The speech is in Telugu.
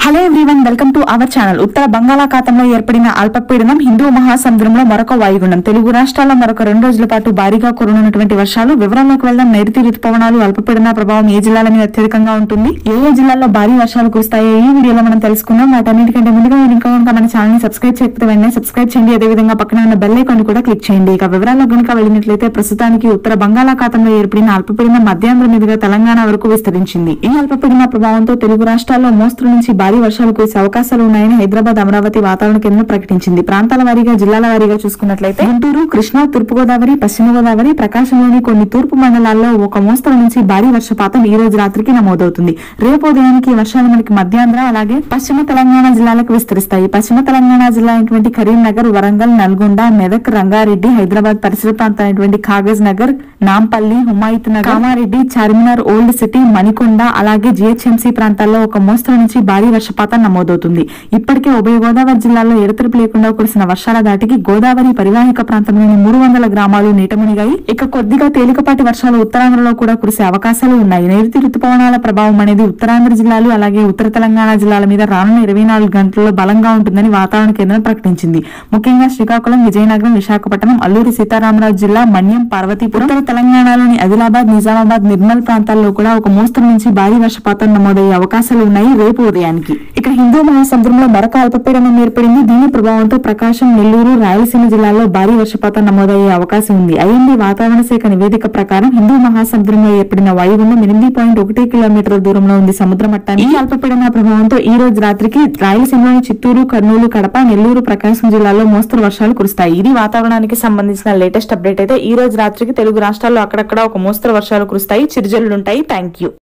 hello everyone welcome to our channel ఉత్తర బంగాళాఖాతంలో ఏర్పడిన అల్పపీడనం హిందూ మహాసముద్రంలో మరొక వాయుగుండం తెలుగు రాష్ట్రాల్లో మరొక రెండు రోజుల పాటు భారీగా కురనున్నటువంటి వర్షాలు వివరాల్లోకి వెళ్దాం నైరుతి రుతుపవనాలు అల్పపీడన ప్రభావం ఏ జిల్లాల మీద అత్యధికంగా ఉంటుంది ఏ ఏ జిల్లాల్లో భారీ వర్షాలు కురుస్తాయో ఈ వీడియోలో మనం తెలుసుకుందాం వాటన్నిటికంటే ముందుగా మీరు ఇంకా కనుక మన ఛానల్ ని సబ్స్క్రైబ్ చేయకపోతే వెంటనే సబ్స్క్రైబ్ చేయండి అదేవిధంగా పక్కన ఉన్న బెల్ ఐకాన్ కూడా క్లిక్ చేయండి ఇక వివరాల్లో కనుక వెళ్ళినట్లయితే ప్రస్తుతానికి ఉత్తర బంగాళాఖాతంలో ఏర్పడిన అల్పపీడనం మధ్యాంధ్ర మీదుగా తెలంగాణ వరకు విస్తరించింది ఈ అల్పపీడన ప్రభావంతో తెలుగు రాష్ట్రాల్లో మోస్తరు నుంచి భారీ వర్షాలు కురిసే అవకాశాలు ఉన్నాయని హైదరాబాద్ అమరావతి వాతావరణ కేంద్రం ప్రకటించింది ప్రాంతాల వారీగా జిల్లాల వారీగా చూసుకున్నట్లయితే గుంటూరు కృష్ణా తూర్పు గోదావరి పశ్చిమ గోదావరి ప్రకాశంలోని కొన్ని తూర్పు మండలాల్లో ఒక మోస్తరు నుంచి భారీ వర్షపాతం ఈ రోజు రాత్రికి నమోదవుతుంది రేపు ఉదయానికి ఈ వర్షాలు మనకి మధ్యాంధ్ర అలాగే పశ్చిమ తెలంగాణ జిల్లాలకు విస్తరిస్తాయి పశ్చిమ తెలంగాణ జిల్లా అయినటువంటి కరీంనగర్ వరంగల్ నల్గొండ మెదక్ రంగారెడ్డి హైదరాబాద్ పరిసర ప్రాంతాలైనటువంటి కాగజ్ నగర్ నాంపల్లి హుమాయిత్ నగర్ కామారెడ్డి చార్మినార్ ఓల్డ్ సిటీ మణికొండ అలాగే జిహెచ్ఎంసీ ప్రాంతాల్లో ఒక మోస్తరు నుంచి భారీ వర్షపాతం నమోదవుతుంది ఇప్పటికే ఉభయ గోదావరి జిల్లాల్లో ఎడతెరిపి లేకుండా కురిసిన వర్షాల దాటికి గోదావరి పరివాహిక ప్రాంతంలోని మూడు వందల గ్రామాలు నీట మునిగాయి ఇక కొద్దిగా తేలికపాటి వర్షాలు ఉత్తరాంధ్రలో కూడా కురిసే అవకాశాలు ఉన్నాయి నైరుతి రుతుపవనాల ప్రభావం అనేది ఉత్తరాంధ్ర జిల్లాలు అలాగే ఉత్తర తెలంగాణ జిల్లాల మీద రానున్న ఇరవై నాలుగు గంటల్లో బలంగా ఉంటుందని వాతావరణ కేంద్రం ప్రకటించింది ముఖ్యంగా శ్రీకాకుళం విజయనగరం విశాఖపట్నం అల్లూరి సీతారామరాజు జిల్లా మన్యం పార్వతీపురం ఉత్తర తెలంగాణలోని ఆదిలాబాద్ నిజామాబాద్ నిర్మల్ ప్రాంతాల్లో కూడా ఒక మోస్తరు నుంచి భారీ వర్షపాతం నమోదయ్యే అవకాశాలు ఉన్నాయి రేపు ఉదయానికి ఇక హిందూ మహాసముద్రంలో మరొక అల్పపీడనం ఏర్పడింది దీని ప్రభావంతో ప్రకాశం నెల్లూరు రాయలసీమ జిల్లాల్లో భారీ వర్షపాతం నమోదయ్యే అవకాశం ఉంది ఐఎండీ వాతావరణ శాఖ నివేదిక ప్రకారం హిందూ మహాసముద్రంలో ఏర్పడిన వాయుగుండం ఎనిమిది పాయింట్ ఒకటి కిలోమీటర్ల దూరంలో ఉంది సముద్ర మట్టానికి ఈ అల్పపీడన ప్రభావంతో ఈ రోజు రాత్రికి రాయలసీమలోని చిత్తూరు కర్నూలు కడప నెల్లూరు ప్రకాశం జిల్లాల్లో మోస్తరు వర్షాలు కురుస్తాయి ఇది వాతావరణానికి సంబంధించిన లేటెస్ట్ అప్డేట్ అయితే ఈ రోజు రాత్రికి తెలుగు రాష్ట్రాల్లో అక్కడక్కడ ఒక మోస్తరు వర్షాలు కురుస్తాయి చిరుజల్లుంటాయి థ్యాంక్ యూ